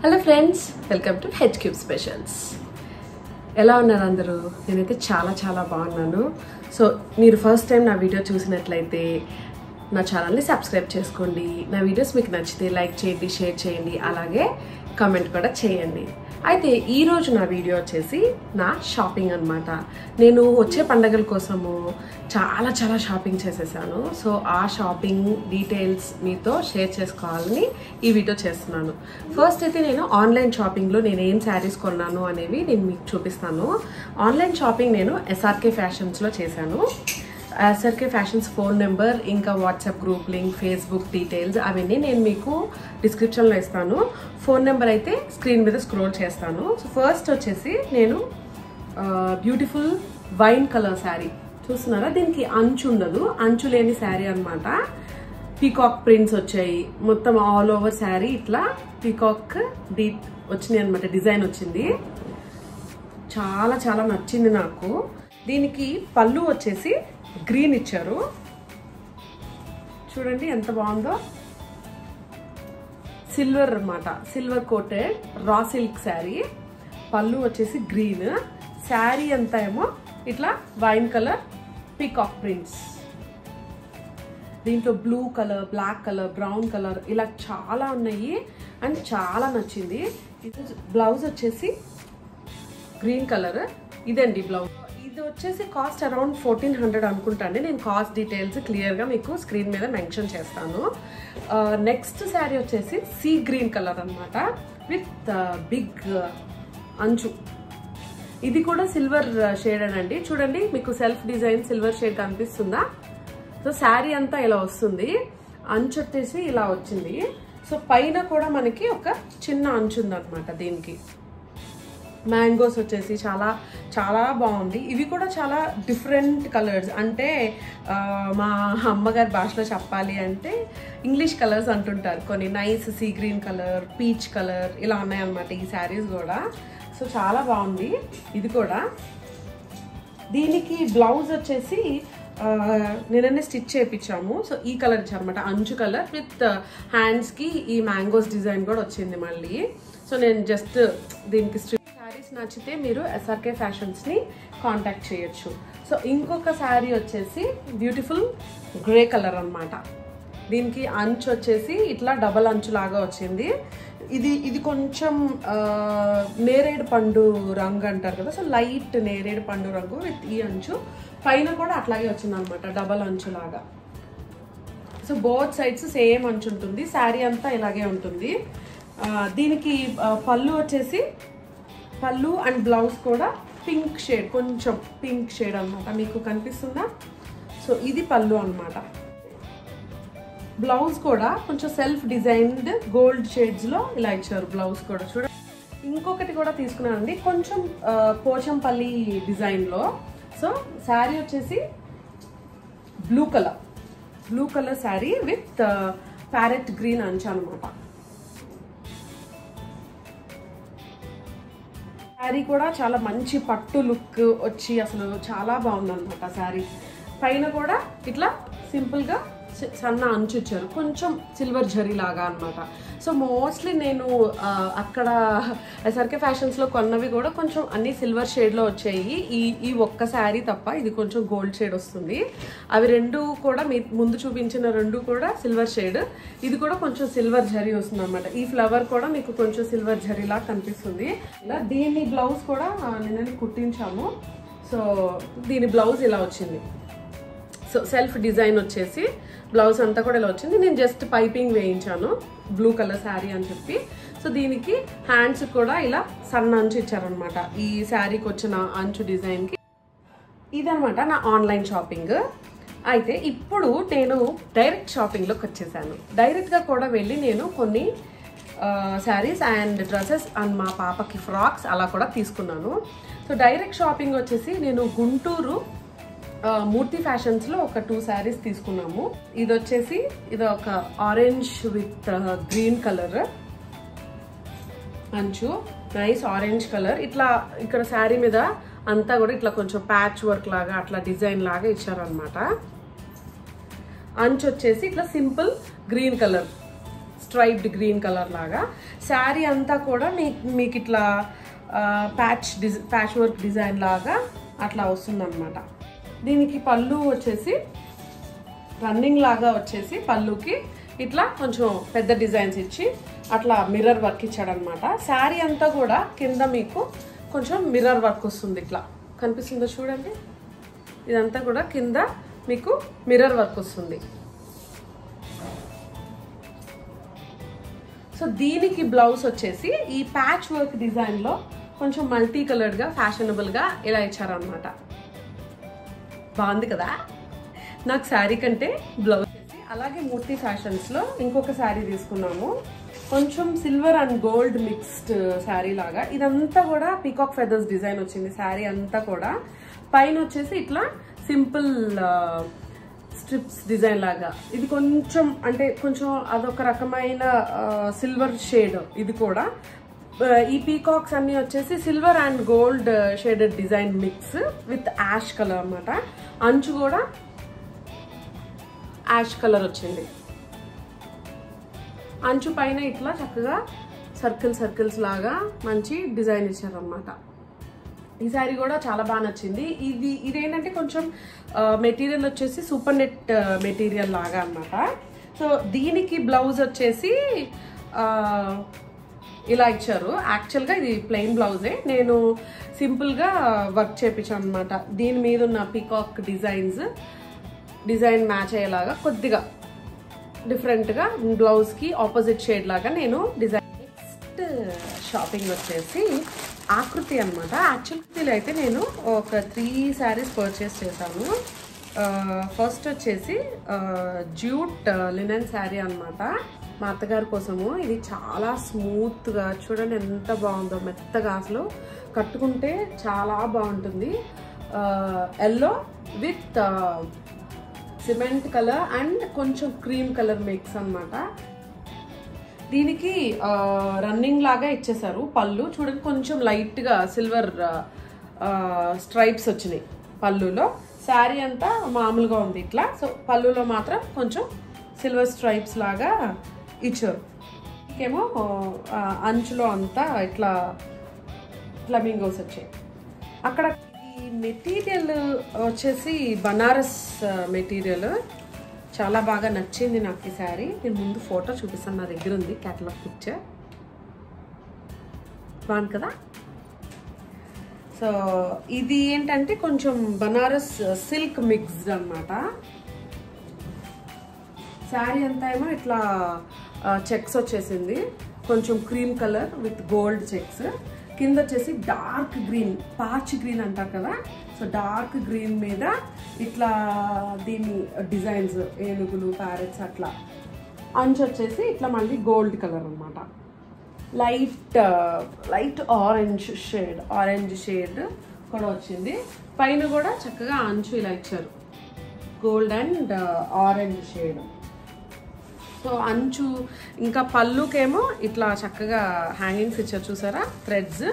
hello friends welcome to H cube specials ఎలా ఉన్నారు అందరూ నేనైతే చాలా చాలా బాగున్నాను సో మీరు ఫస్ట్ టైం నా వీడియో చూసినట్లయితే నా ఛానల్ని సబ్స్క్రైబ్ చేసుకోండి నా వీడియోస్ మీకు నచ్చితే లైక్ చేయండి షేర్ చేయండి అలాగే కామెంట్ కూడా చేయండి అయితే ఈరోజు నా వీడియో వచ్చేసి నా షాపింగ్ అనమాట నేను వచ్చే పండగల కోసము చాలా చాలా షాపింగ్ చేసేసాను సో ఆ షాపింగ్ డీటెయిల్స్ మీతో షేర్ చేసుకోవాలని ఈ వీడియో చేస్తున్నాను ఫస్ట్ అయితే నేను ఆన్లైన్ షాపింగ్లో నేను ఏం శారీస్ కొన్నాను అనేవి నేను మీకు చూపిస్తాను ఆన్లైన్ షాపింగ్ నేను ఎస్ఆర్కే ఫ్యాషన్స్లో చేశాను ఎస్ఆర్కే ఫ్యాషన్స్ ఫోన్ నెంబర్ ఇంకా WhatsApp group link Facebook details అవన్నీ నేను మీకు డిస్క్రిప్షన్లో ఇస్తాను ఫోన్ నెంబర్ అయితే స్క్రీన్ మీద స్క్రోల్ చేస్తాను సో ఫస్ట్ వచ్చేసి నేను బ్యూటిఫుల్ వైన్ కలర్ శారీ చూస్తున్నారా దీనికి అంచు ఉండదు అంచు లేని శారీ అనమాట పీకాక్ ప్రింట్స్ వచ్చాయి మొత్తం ఆల్ ఓవర్ శారీ ఇట్లా పీకాక్ డీ వచ్చినాయి అనమాట డిజైన్ వచ్చింది చాలా చాలా నచ్చింది నాకు దీనికి పళ్ళు వచ్చేసి గ్రీన్ ఇచ్చారు చూడండి ఎంత బాగుందో సిల్వర్ అన్నమాట silver coated raw silk sari పళ్ళు వచ్చేసి గ్రీన్ శారీ అంతా ఏమో ఇట్లా వైన్ కలర్ పీకాక్ ప్రింట్స్ దీంట్లో blue colour black colour brown colour ఇలా చాలా ఉన్నాయి అండ్ చాలా నచ్చింది ఇది బ్లౌజ్ వచ్చేసి గ్రీన్ కలర్ ఇదండి బ్లౌజ్ ఇది వచ్చేసి కాస్ట్ అరౌండ్ ఫోర్టీన్ హండ్రెడ్ అనుకుంటాండి నేను కాస్ట్ డీటెయిల్స్ క్లియర్గా మీకు స్క్రీన్ మీద మెన్షన్ చేస్తాను నెక్స్ట్ శారీ వచ్చేసి సీ గ్రీన్ కలర్ అనమాట విత్ బిగ్ అంచు ఇది కూడా సిల్వర్ షేడ్ అండి చూడండి మీకు సెల్ఫ్ డిజైన్ సిల్వర్ షేడ్ కనిపిస్తుందా సో శారీ అంతా ఇలా వస్తుంది అంచు వచ్చేసి ఇలా వచ్చింది సో పైన కూడా మనకి ఒక చిన్న అంచు ఉందన్నమాట దీనికి మ్యాంగోస్ వచ్చేసి చాలా చాలా బాగుంది ఇవి కూడా చాలా డిఫరెంట్ కలర్స్ అంటే మా అమ్మగారి భాషలో చెప్పాలి అంటే ఇంగ్లీష్ కలర్స్ అంటుంటారు కొన్ని nice sea green colour peach colour ఇలా ఉన్నాయన్నమాట ఈ శారీస్ కూడా సో చాలా బాగుంది ఇది కూడా దీనికి బ్లౌజ్ వచ్చేసి నేననే స్టిచ్ చేయించాము సో ఈ కలర్ ఇచ్చారనమాట అంచు కలర్ విత్ హ్యాండ్స్కి ఈ మ్యాంగోస్ డిజైన్ కూడా వచ్చింది మళ్ళీ సో నేను జస్ట్ దీనికి స్ట్రిచ్ శారీస్ నచ్చితే మీరు ఎస్ఆర్కే ఫ్యాషన్స్ని కాంటాక్ట్ చేయొచ్చు సో ఇంకొక శారీ వచ్చేసి బ్యూటిఫుల్ గ్రే కలర్ అనమాట దీనికి అంచు వచ్చేసి ఇట్లా డబల్ అంచు లాగా వచ్చింది ఇది ఇది కొంచెం నేరేడు పండు రంగు అంటారు కదా సో లైట్ నేరేడు పండు రంగు విత్ ఈ అంచు పైన కూడా అట్లాగే వచ్చింది అనమాట డబల్ అంచు లాగా సో బోత్ సైడ్స్ సేమ్ అంచు ఉంటుంది శారీ అంతా ఇలాగే ఉంటుంది దీనికి పళ్ళు వచ్చేసి పళ్ళు అండ్ బ్లౌజ్ కూడా పింక్ షేడ్ కొంచెం పింక్ షేడ్ అనమాట మీకు కనిపిస్తుందా సో ఇది పళ్ళు అనమాట బ్లౌజ్ కూడా కొంచెం సెల్ఫ్ డిజైన్డ్ గోల్డ్ షేడ్స్లో ఇలా ఇచ్చారు బ్లౌజ్ కూడా చూడ ఇంకొకటి కూడా తీసుకున్నానండి కొంచెం పోచంపల్లి డిజైన్లో సో శారీ వచ్చేసి blue colour blue colour sari with parrot green అంచు అనమాట శారీ కూడా చాలా మంచి పట్టు లుక్ వచ్చి అసలు చాలా బాగుందన్నమాట శారీ పైన కూడా ఇట్లా సింపుల్గా సన్న అంచు ఇచ్చారు కొంచెం సిల్వర్ జరీ లాగా అనమాట సో మోస్ట్లీ నేను అక్కడ ఎస్ఆర్కే ఫ్యాషన్స్లో కొన్నవి కూడా కొంచెం అన్ని సిల్వర్ షేడ్లో వచ్చాయి ఈ ఈ ఒక్క శారీ తప్ప ఇది కొంచెం గోల్డ్ షేడ్ వస్తుంది అవి రెండు కూడా మీ ముందు చూపించిన రెండు కూడా సిల్వర్ షేడ్ ఇది కూడా కొంచెం సిల్వర్ జరీ వస్తుంది అనమాట ఈ ఫ్లవర్ కూడా మీకు కొంచెం సిల్వర్ జరీలా కనిపిస్తుంది ఇలా దీని బ్లౌజ్ కూడా నేను కుట్టించాము సో దీని బ్లౌజ్ ఇలా వచ్చింది సో సెల్ఫ్ డిజైన్ వచ్చేసి బ్లౌజ్ అంతా కూడా ఇలా వచ్చింది నేను జస్ట్ పైపింగ్ వేయించాను బ్లూ కలర్ శారీ అని చెప్పి సో దీనికి హ్యాండ్స్ కూడా ఇలా సన్న అంచు ఇచ్చారనమాట ఈ శారీకి వచ్చిన అంచు డిజైన్కి ఇదనమాట నా ఆన్లైన్ షాపింగ్ అయితే ఇప్పుడు నేను డైరెక్ట్ షాపింగ్లోకి వచ్చేసాను డైరెక్ట్గా కూడా వెళ్ళి నేను కొన్ని శారీస్ అండ్ డ్రెస్సెస్ అండ్ మా పాపకి ఫ్రాక్స్ అలా కూడా తీసుకున్నాను సో డైరెక్ట్ షాపింగ్ వచ్చేసి నేను గుంటూరు మూర్తి ఫ్యాషన్స్లో ఒక టూ శారీస్ తీసుకున్నాము ఇది వచ్చేసి ఇది ఒక ఆరెంజ్ విత్ గ్రీన్ కలర్ అంచు నైస్ ఆరెంజ్ కలర్ ఇట్లా ఇక్కడ శారీ మీద అంతా కూడా ఇట్లా కొంచెం ప్యాచ్ వర్క్ లాగా అట్లా డిజైన్ లాగా ఇచ్చారనమాట అంచు వచ్చేసి ఇట్లా simple green colour striped green colour లాగా శారీ అంతా కూడా మీ మీకు ఇట్లా ప్యాచ్ డిజ్ ప్యాచ్ వర్క్ డిజైన్ లాగా అట్లా వస్తుందన్నమాట దీనికి పళ్ళు వచ్చేసి రన్నింగ్ లాగా వచ్చేసి పళ్ళుకి ఇట్లా కొంచెం పెద్ద డిజైన్స్ ఇచ్చి అట్లా మిర్రర్ వర్క్ ఇచ్చాడనమాట శారీ అంతా కూడా కింద మీకు కొంచెం మిర్రర్ వర్క్ వస్తుంది ఇట్లా కనిపిస్తుందో చూడండి ఇదంతా కూడా కింద మీకు మిర్రర్ వర్క్ వస్తుంది సో దీనికి బ్లౌజ్ వచ్చేసి ఈ ప్యాచ్ వర్క్ డిజైన్లో కొంచెం మల్టీ కలర్డ్గా ఫ్యాషనబుల్గా ఇలా ఇచ్చారనమాట బాగుంది కదా నాకు శారీ కంటే బ్లౌజ్ వేసి అలాగే మూర్తి ఫ్యాషన్స్లో ఇంకొక శారీ తీసుకున్నాము కొంచెం silver and gold mixed sari లాగా ఇదంతా కూడా పీకాక్ ఫెదర్స్ డిజైన్ వచ్చింది శారీ అంతా కూడా పైన వచ్చేసి ఇట్లా సింపుల్ స్ట్రిప్స్ డిజైన్ లాగా ఇది కొంచెం అంటే కొంచెం అదొక రకమైన సిల్వర్ షేడ్ ఇది కూడా ఆ, ఈ పీకాక్స్ అన్ని వచ్చేసి silver and gold shaded design mix with ash colour అన్నమాట అంచు కూడా యాష్ కలర్ వచ్చింది అంచు పైన ఇట్లా చక్కగా సర్కిల్ సర్కిల్స్ లాగా మంచి డిజైన్ ఇచ్చారనమాట ఈ శారీ కూడా చాలా బాగా నచ్చింది ఇది ఇదేంటంటే కొంచెం మెటీరియల్ వచ్చేసి సూపర్ నెట్ మెటీరియల్ లాగా అన్నమాట సో దీనికి బ్లౌజ్ వచ్చేసి ఆ, ఇలా ఇచ్చారు యాక్చువల్గా ఇది ప్లెయిన్ బ్లౌజే నేను సింపుల్గా వర్క్ చేయించాను అనమాట దీని మీద ఉన్న పీకాక్ డిజైన్స్ డిజైన్ మ్యాచ్ అయ్యేలాగా కొద్దిగా డిఫరెంట్గా బ్లౌజ్కి ఆపోజిట్ షేడ్ లాగా నేను డిజైన్ నెక్స్ట్ షాపింగ్ వచ్చేసి ఆకృతి అనమాట యాక్చువల్గా అయితే నేను ఒక త్రీ శారీస్ పర్చేస్ చేశాను ఫస్ట్ వచ్చేసి జ్యూట్ లినెన్ శారీ అన్నమాట మా అత్తగారి కోసము ఇది చాలా స్మూత్గా చూడండి ఎంత బాగుందో మెత్తగా అసలు కట్టుకుంటే చాలా బాగుంటుంది yellow with cement colour and కొంచెం క్రీమ్ కలర్ మిక్స్ అన్నమాట దీనికి రన్నింగ్ లాగా ఇచ్చేసారు పళ్ళు చూడండి కొంచెం లైట్గా సిల్వర్ స్ట్రైప్స్ వచ్చినాయి పళ్ళులో శారీ అంతా మామూలుగా ఉంది ఇట్లా సో పళ్ళులో మాత్రం కొంచెం సిల్వర్ స్ట్రైప్స్ లాగా ఇచ్చారు ఇంకేమో ఆ, అంచులో అంతా ఇట్లా ఫ్లమింగోస్ వచ్చాయి అక్కడ ఈ మెటీరియల్ వచ్చేసి బనారస్ మెటీరియల్ చాలా బాగా నచ్చింది నాకు ఈ శారీ నేను ముందు ఫోటో చూపిస్తాను నా దగ్గర ఉంది క్యాటలాగ్ పిక్చర్ బాగుంది కదా సో ఇది ఏంటంటే కొంచెం బనారస్ సిల్క్ మిక్స్డ్ అన్నమాట శారీ అంతా ఏమో ఇట్లా చెక్స్ వచ్చేసింది కొంచెం cream colour with gold checks కింద వచ్చేసి డార్క్ గ్రీన్ పాచ్ గ్రీన్ అంటారు కదా సో డార్క్ గ్రీన్ మీద ఇట్లా దీని డిజైన్స్ ఏనుగులు ప్యారెట్స్ అట్లా అంచు వచ్చేసి ఇట్లా మళ్ళీ గోల్డ్ కలర్ అన్నమాట light light orange shade orange shade కూడా వచ్చింది పైన కూడా చక్కగా అంచు ఇలా ఇచ్చారు gold and orange shade so అంచు ఇంకా పళ్ళుకేమో ఇట్లా చక్కగా హ్యాంగింగ్స్ ఇచ్చారు చూసారా థ్రెడ్స్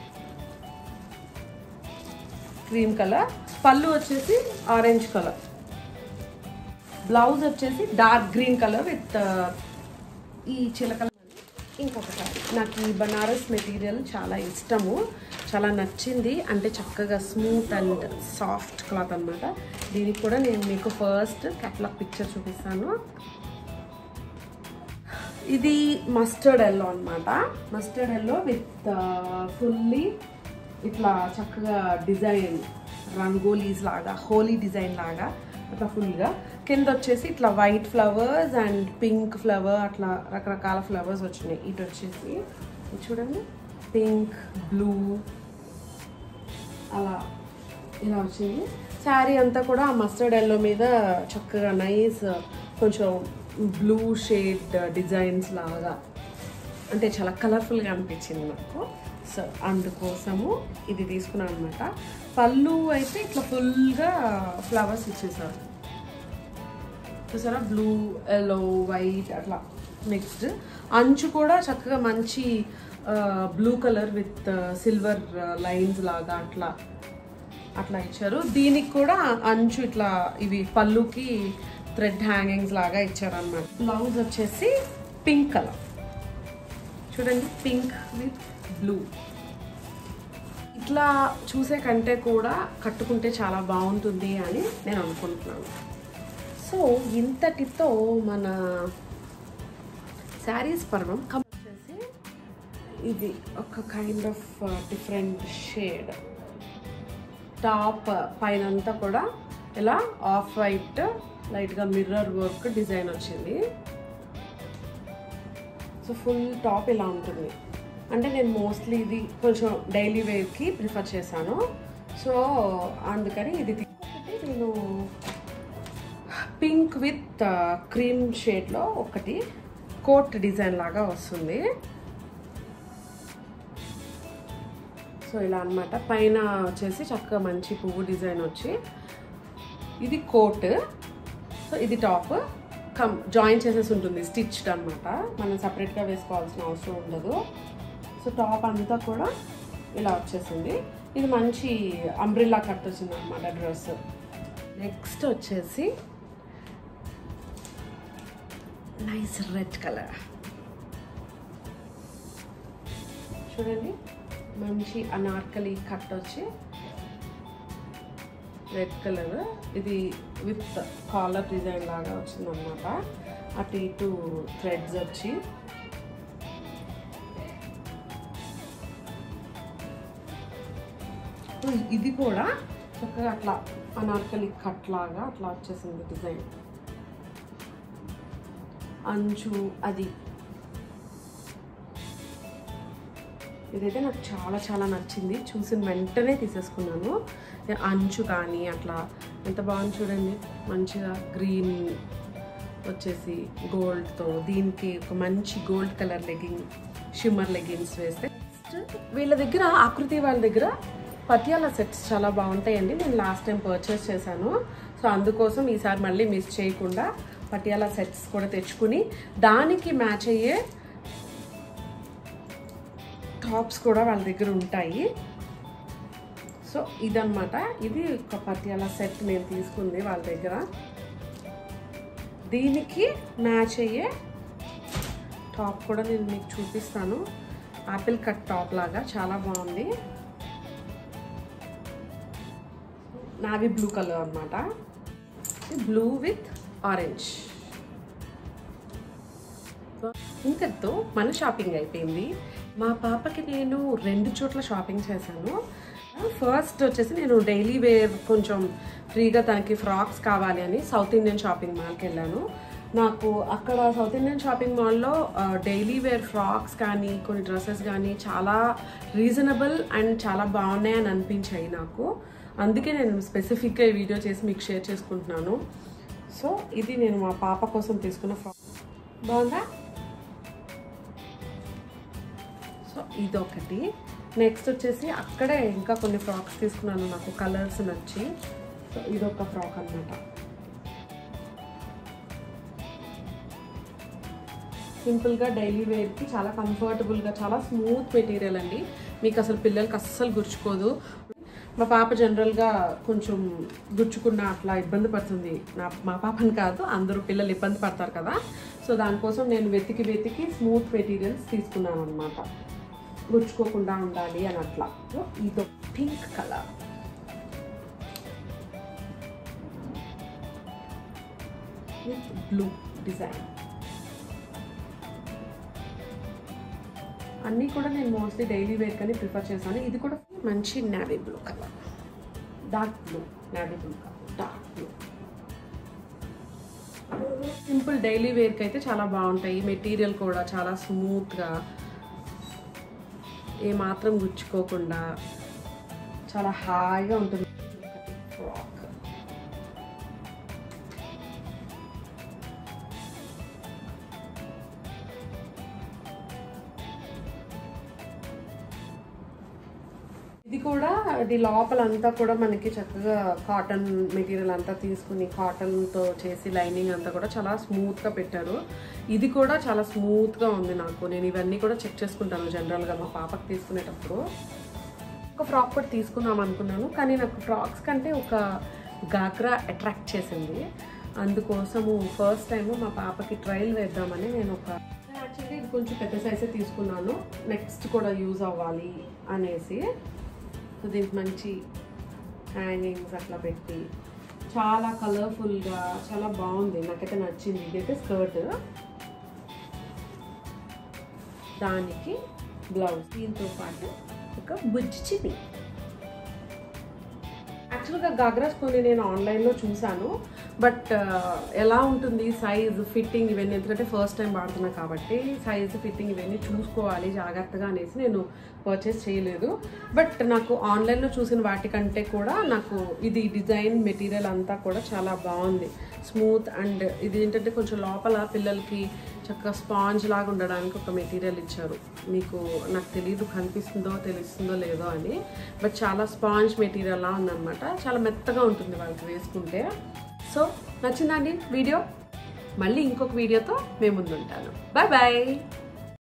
క్రీమ్ కలర్ పళ్ళు వచ్చేసి ఆరెంజ్ కలర్ బ్లౌజ్ వచ్చేసి డార్క్ గ్రీన్ కలర్ విత్ ఈ చిలకల ఇంకొకసారి నాకు ఈ బనారస్ మెటీరియల్ చాలా ఇష్టము చాలా నచ్చింది అంటే చక్కగా స్మూత్ అండ్ సాఫ్ట్ క్లాత్ అన్నమాట దీనికి కూడా నేను మీకు ఫస్ట్ క్యాటలాగ్ పిక్చర్ చూపిస్తాను ఇది మస్టర్డ్ ఎల్లో అన్నమాట మస్టర్డ్ ఎల్లో విత్ ఫుల్లీ ఇట్లా చక్కగా డిజైన్ రంగోలీస్ లాగా హోలీ డిజైన్ లాగా అట్లా ఫుల్గా కింద వచ్చేసి ఇట్లా white flowers and pink flower అట్లా రకరకాల ఫ్లవర్స్ వచ్చినాయి ఇటు వచ్చేసి ఇది చూడండి పింక్ బ్లూ అలా ఇలా వచ్చింది శారీ అంతా కూడా ఆ మస్టర్డ్ ఎల్లో మీద చక్కగా నైస్ కొంచెం బ్లూ షేడ్ డిజైన్స్ లాగా అంటే చాలా కలర్ఫుల్గా అనిపించింది నాకు సో అందుకోసము ఇది తీసుకున్నాను అనమాట పళ్ళు అయితే ఇట్లా ఫుల్గా ఫ్లవర్స్ ఇచ్చేసారు చూసారా బ్లూ ఎల్లో వైట్ అట్లా మిక్స్డ్ అంచు కూడా చక్కగా మంచి blue colour with silver lines లాగా అట్లా అట్లా ఇచ్చారు దీనికి కూడా అంచు ఇట్లా ఇవి పళ్ళుకి థ్రెడ్ హ్యాంగింగ్స్ లాగా ఇచ్చారు అనమాట బ్లౌజ్ వచ్చేసి పింక్ కలర్ చూడండి పింక్ విత్ బ్లూ ఇట్లా చూసే కంటే కూడా కట్టుకుంటే చాలా బాగుంటుంది అని నేను అనుకుంటున్నాను సో ఇంతటితో మన శారీస్ పర్వం కంప్లీట్ చేసి ఇది ఒక kind of different shade top పైన అంతా కూడా ఇలా ఆఫ్ వైట్ లైట్గా మిర్రర్ వర్క్ డిజైన్ వచ్చింది సో ఫుల్ టాప్ ఇలా ఉంటుంది అంటే నేను మోస్ట్లీ ఇది కొంచెం డైలీ వేర్కి ప్రిఫర్ చేశాను సో అందుకని ఇది తీసుకుంటే నేను పింక్ విత్ క్రీమ్ షేడ్లో ఒకటి కోట్ డిజైన్ లాగా వస్తుంది సో ఇలా అన్నమాట పైన వచ్చేసి చక్కగా మంచి పువ్వు డిజైన్ వచ్చి ఇది కోట్ సో ఇది టాప్ కమ్ జాయిన్ చేసేసి ఉంటుంది స్టిచ్డ్ అనమాట మనం సపరేట్గా వేసుకోవాల్సిన అవసరం ఉండదు సో టాప్ అంతా కూడా ఇలా వచ్చేసింది ఇది మంచి అంబ్రిల్లా కట్ వచ్చింది అనమాట డ్రెస్ నెక్స్ట్ వచ్చేసి నైస్ రెడ్ కలర్ చూడండి మంచి అనార్కలి కట్ వచ్చి రెడ్ కలర్ ఇది విత్ కాలర్ డిజైన్ లాగా వచ్చిందనమాట అటు ఇటు థ్రెడ్స్ వచ్చి ఇది కూడా చక్కగా అట్లా అనార్కలి కట్ లాగా అట్లా వచ్చేసింది డిజైన్ అంచు అది ఇదైతే నాకు చాలా చాలా నచ్చింది చూసిన వెంటనే తీసేసుకున్నాను అంచు కానీ అట్లా ఎంత బాగుంది చూడండి మంచిగా గ్రీన్ వచ్చేసి గోల్డ్తో దీనికి ఒక మంచి gold colour legging shimmer leggings వేస్తే వీళ్ళ దగ్గర ఆకృతి వాళ్ళ దగ్గర పటియాలా సెట్స్ చాలా బాగుంటాయండి నేను లాస్ట్ టైం పర్చేస్ చేశాను సో అందుకోసం ఈసారి మళ్ళీ మిస్ చేయకుండా పటియాలా సెట్స్ కూడా తెచ్చుకుని దానికి మ్యాచ్ అయ్యే టాప్స్ కూడా వాళ్ళ దగ్గర ఉంటాయి సో ఇదనమాట ఇది ఒక పటియాలా సెట్ నేను తీసుకుంది వాళ్ళ దగ్గర దీనికి మ్యాచ్ అయ్యే టాప్ కూడా నేను మీకు చూపిస్తాను ఆపిల్ కట్ టాప్ లాగా చాలా బాగుంది నావీ బ్లూ కలర్ అనమాట బ్లూ విత్ ఆరెంజ్ ఇంతటితో మన షాపింగ్ అయిపోయింది మా పాపకి నేను రెండు చోట్ల షాపింగ్ చేశాను ఫస్ట్ వచ్చేసి నేను డైలీ వేర్ కొంచెం ఫ్రీగా తనకి ఫ్రాక్స్ కావాలి అని సౌత్ ఇండియన్ షాపింగ్ మాల్కి వెళ్ళాను నాకు అక్కడ సౌత్ ఇండియన్ షాపింగ్ మాల్లో డైలీ వేర్ ఫ్రాక్స్ కానీ కొన్ని డ్రెస్సెస్ కానీ చాలా రీజనబుల్ అండ్ చాలా బాగున్నాయి అని అనిపించాయి నాకు అందుకే నేను స్పెసిఫిక్గా ఈ వీడియో చేసి మీకు షేర్ చేసుకుంటున్నాను సో ఇది నేను మా పాప కోసం తీసుకున్న ఫ్రాక్ బాగుందా సో ఇదొకటి నెక్స్ట్ వచ్చేసి అక్కడే ఇంకా కొన్ని ఫ్రాక్స్ తీసుకున్నాను నాకు కలర్స్ నచ్చి సో ఇదొక ఫ్రాక్ అనమాట సింపుల్గా డైలీ వేర్కి చాలా కంఫర్టబుల్గా చాలా స్మూత్ మెటీరియల్ అండి మీకు అసలు పిల్లలకి అస్సలు గుర్చుకోదు మా పాప జనరల్గా కొంచెం గుచ్చుకున్న అట్లా ఇబ్బంది పడుతుంది నా మా పాపని కాదు అందరూ పిల్లలు ఇబ్బంది పడతారు కదా సో దానికోసం నేను వెతికి వెతికి స్మూత్ మెటీరియల్స్ తీసుకున్నాను అనమాట గుచ్చుకోకుండా ఉండాలి అని అట్లా సో ఇదో pink colour with blue design అన్నీ కూడా నేను మోస్ట్లీ డైలీ వేర్ కానీ ప్రిఫర్ చేశాను ఇది కూడా మంచి navy blue colour dark blue navy blue colour dark blue simple daily వేర్కి అయితే చాలా బాగుంటాయి మెటీరియల్ కూడా చాలా స్మూత్గా ఏమాత్రం గుచ్చుకోకుండా చాలా హాయిగా ఉంటుంది ఫ్రాక్ ఇది కూడా ఇది లోపలంతా కూడా మనకి చక్కగా కాటన్ మెటీరియల్ అంతా తీసుకుని కాటన్తో చేసి లైనింగ్ అంతా కూడా చాలా స్మూత్గా పెట్టారు ఇది కూడా చాలా స్మూత్గా ఉంది నాకు నేను ఇవన్నీ కూడా చెక్ చేసుకుంటాను జనరల్గా మా పాపకి తీసుకునేటప్పుడు ఒక ఫ్రాక్ కూడా తీసుకుందాం అనుకున్నాను కానీ నాకు ఫ్రాక్స్ కంటే ఒక గాగ్రా అట్రాక్ట్ చేసింది అందుకోసము ఫస్ట్ టైం మా పాపకి ట్రయల్ వేద్దామని నేను ఒక యాక్చువల్గా ఇది కొంచెం పెద్ద సైజే తీసుకున్నాను నెక్స్ట్ కూడా యూజ్ అవ్వాలి అనేసి సో దీనికి మంచి హ్యాంగింగ్స్ అట్లా పెట్టి చాలా కలర్ఫుల్గా చాలా బాగుంది నాకైతే నచ్చింది ఇదైతే స్కర్ట్ దానికి బ్లౌజ్ దీంతో పాటు ఒక బుజ్జి చిన్ని యాక్చువల్గా గాగ్రాస్ కొన్ని నేను ఆన్లైన్లో చూశాను బట్ ఎలా ఉంటుంది సైజ్ ఫిట్టింగ్ ఇవన్నీ ఎందుకంటే ఫస్ట్ టైం వాడుతున్నా కాబట్టి సైజ్ ఫిట్టింగ్ ఇవన్నీ చూసుకోవాలి జాగ్రత్తగా అనేసి నేను పర్చేస్ చేయలేదు బట్ నాకు ఆన్లైన్లో చూసిన వాటికంటే కూడా నాకు ఇది డిజైన్ మెటీరియల్ అంతా కూడా చాలా బాగుంది స్మూత్ అండ్ ఇది ఏంటంటే కొంచెం లోపల పిల్లలకి చక్కగా స్పాంజ్ లాగా ఉండడానికి ఒక మెటీరియల్ ఇచ్చారు మీకు నాకు తెలియదు కనిపిస్తుందో తెలుస్తుందో లేదో అని బట్ చాలా స్పాంజ్ మెటీరియల్ లా ఉందన్నమాట చాలా మెత్తగా ఉంటుంది వాళ్ళకి వేసుకుంటే సో నచ్చిందండి వీడియో మళ్ళీ ఇంకొక వీడియోతో మేము ముందుంటాను బాయ్ బాయ్